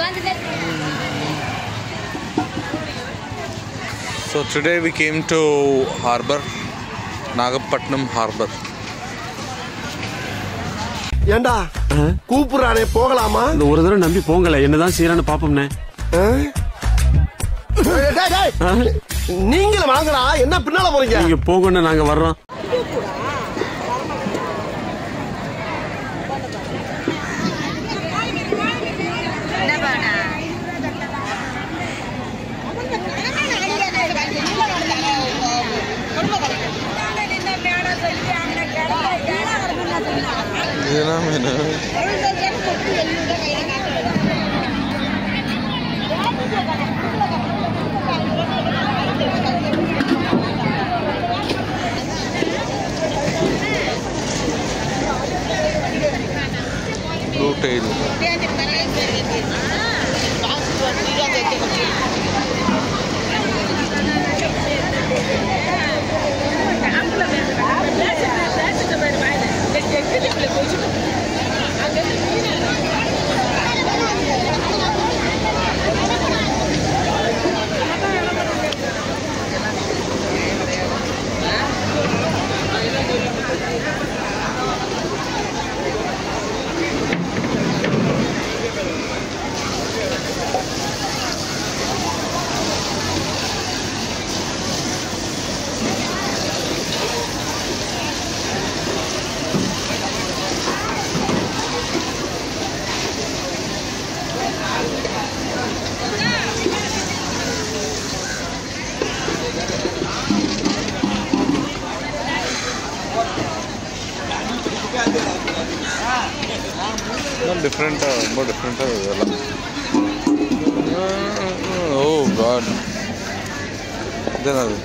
So today we came to harbor, Nagapatnam harbor. ஏண்டா கூப்பிடுறானே போகலாமா இந்த ஒரு தடவை நம்பி போங்கல என்னதான் செய்யறான்னு பாப்போம்னே ஆ? டேய், டேய், நீங்களும் வாங்கடா என்ன பின்னால போறீங்க நீங்க போங்கன்னு நாங்க வர்றோம் Blue tail. ரொம்ப டிஃப்ரெண்ட்டாக ரொம்ப டிஃப்ரெண்ட்டாக இதெல்லாம் ஓ காட் இதுதான் அது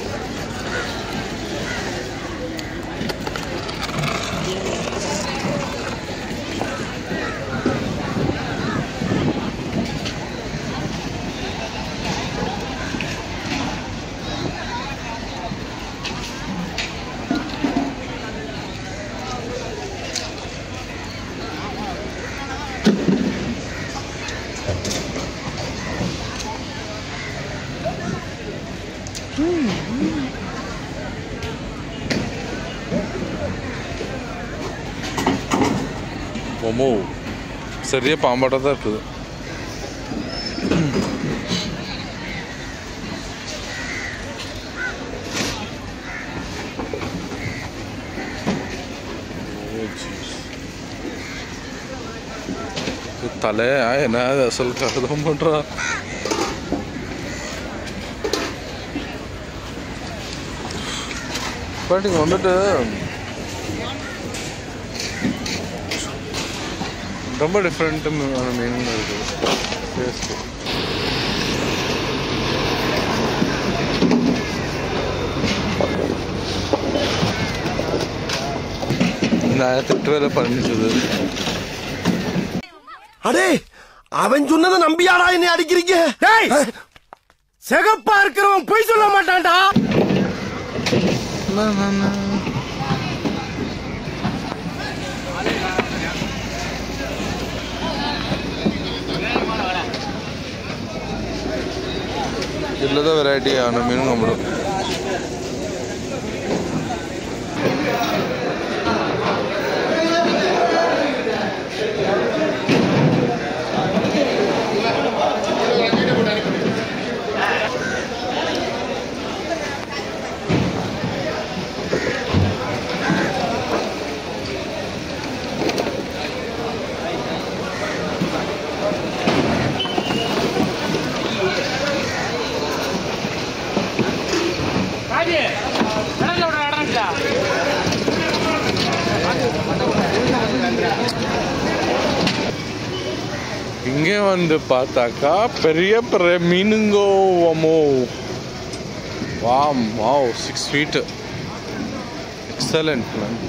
ஒமோ சரியாக பாம்பாட்டாக தான் இருக்குது Oh, jeez. இது தலையா என்ன அது அசல் கருதம் பண்ணுறா பட் இங்கே வந்துட்டு ரொம்ப டிஃப்ரெண்ட்டு மீனிங் இருக்குது டேஸ்ட்டு நான் திட்டு வேலை பண்ணிச்சது அடே அவன் சொன்னதை நம்பியாடா என்னை அடிக்கிறீங்க டேய் சிகப்பா இருக்கிறவன் பொய் சொல்ல மாட்டான்டா இதில் தான் வெரைட்டியான மீனும் நம்மளும் இங்கே வந்து பார்த்தாக்கா பெரிய பெரிய மீனுங்கோ வமோ வாம் wow six feet excellent ma'am